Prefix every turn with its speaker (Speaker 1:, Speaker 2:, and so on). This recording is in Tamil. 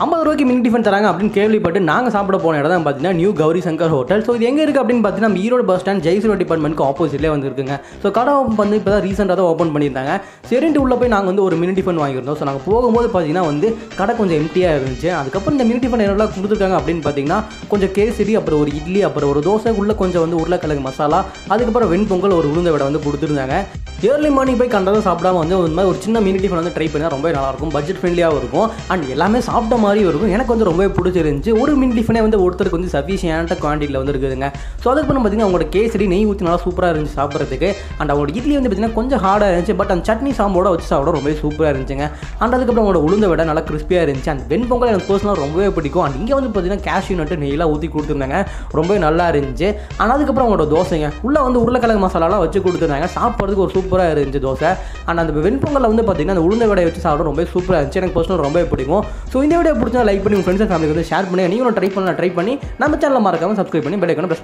Speaker 1: ஐம்பது ரூபாய்க்கு மினி டிஃபன் தராங்க அப்படின்னு கேள்விப்பட்டு நாங்கள் சாப்பிட போன இடம் தான் பார்த்தீங்கன்னா new Gowri Shankar hotel so இது எங்கே இருக்குது அப்படின்னு பார்த்தீங்கன்னா நம்ம ஈரோடு பஸ் ஸ்டாண்ட் ஜெய்சூர் டிபார்ட்மெண்ட்க்கு ஆப்போசிட்லேயே வந்து இருக்குங்க ஸோ கடை open வந்து இப்போ தான் ரீசெண்டாக தான் ஓப்பன் பண்ணியிருந்தாங்க சரின்ட்டு உள்ளே போய் நாங்கள் வந்து ஒரு மினி டிஃபன் வாங்கியிருந்தோம் ஸோ நாங்கள் போகும்போது பார்த்தீங்கன்னா வந்து கடை கொஞ்சம் எம்டியாக இருந்துச்சு அதுக்கப்புறம் இந்த மினி டிஃபன் என்னெல்லாம் கொடுத்துருக்காங்க அப்படின்னு பார்த்தீங்கன்னா கொஞ்சம் கேசரி அப்புறம் ஒரு இட்லி அப்புறம் ஒரு தோசை உள்ள கொஞ்சம் வந்து உருளைக்கிழங்கு மசாலா அதுக்கப்புறம் வெண்பொங்கல் ஒரு உளுந்த வடை வந்து கொடுத்துருந்தாங்க ஏர்லி மார்னிங் போய் கண்டதை சாப்பிடாம வந்து இந்த மாதிரி ஒரு சின்ன மினி டிஃபன் வந்து ட்ரை பண்ணால் ரொம்ப நல்லாயிருக்கும் பட்ஜெட் ஃப்ரெண்ட்லியாகவும் இருக்கும் அண்ட் எல்லாமே சாப்பிட்ட மாதிரியும் இருக்கும் எனக்கு வந்து ரொம்பவே பிடிச்சிருந்துச்சு ஒரு மினி டிஃபனே வந்து ஒருத்தருக்கு வந்து சஃபிஷியன்ட் குவான்டிட்டியில் வந்து இருக்குதுங்க ஸோ அதுக்கு அப்புறம் பார்த்தீங்கன்னா அவங்களோட கேசரி நெய் ஊற்றி நல்லா சூப்பராக இருந்துச்சு சாப்பிட்றதுக்கு அண்ட் அவங்களோட இட்லி வந்து பார்த்தீங்கன்னா கொஞ்சம் ஹார்டாக இருந்துச்சு பட் அந்த சட்னி சாம்போட வச்சு சாப்பிட ரொம்பவே சூப்பராக இருந்துச்சுங்க அண்ட் அதுக்கப்புறம் அவங்களோட உளுந்த விட நல்லா கிறிஸ்பியாக இருந்துச்சு அண்ட் வெண்பொங்கல் எனக்கு பர்சனலாக ரொம்பவே பிடிக்கும் அண்ட் இங்கே வந்து பார்த்தீங்கன்னா கேஷ்யூ நட்டு நெய்லாம் ஊற்றி கொடுத்துருந்தாங்க ரொம்பவே நல்லா இருந்துச்சு அண்ட் அதுக்கப்புறம் அவங்களோட தோசைங்க உள்ளே வந்து உருளைக்கிழங்கு மசாலாலாம் வச்சு கொடுத்துருந்தாங்க சாப்பிட்றதுக்கு ஒரு சூப்பராக இருந்துச்சு தோசை அண்ட் அந்த வெண்பொங்கலில் வந்து பார்த்தீங்கன்னா அந்த உளுந்த வடையை வச்சு சாப்பிட ரொம்ப சூப்பராக இருந்துச்சு எனக்கு பர்சனல் ரொம்பவே பிடிக்கும் ஸோ இந்த வீடியோ பிடிச்சா லைக் பண்ணி உங்கள் ஃப்ரெண்ட்ஸ் அண்ட் ஃபேமிலிக்கு வந்து ஷேர் பண்ணி நீங்களும் ட்ரை பண்ணலாம் ட்ரை பண்ணி நம்ம சேனலில் மறக்காம சப்ஸ்கிரைப் பண்ணி பெல் ஐக்கான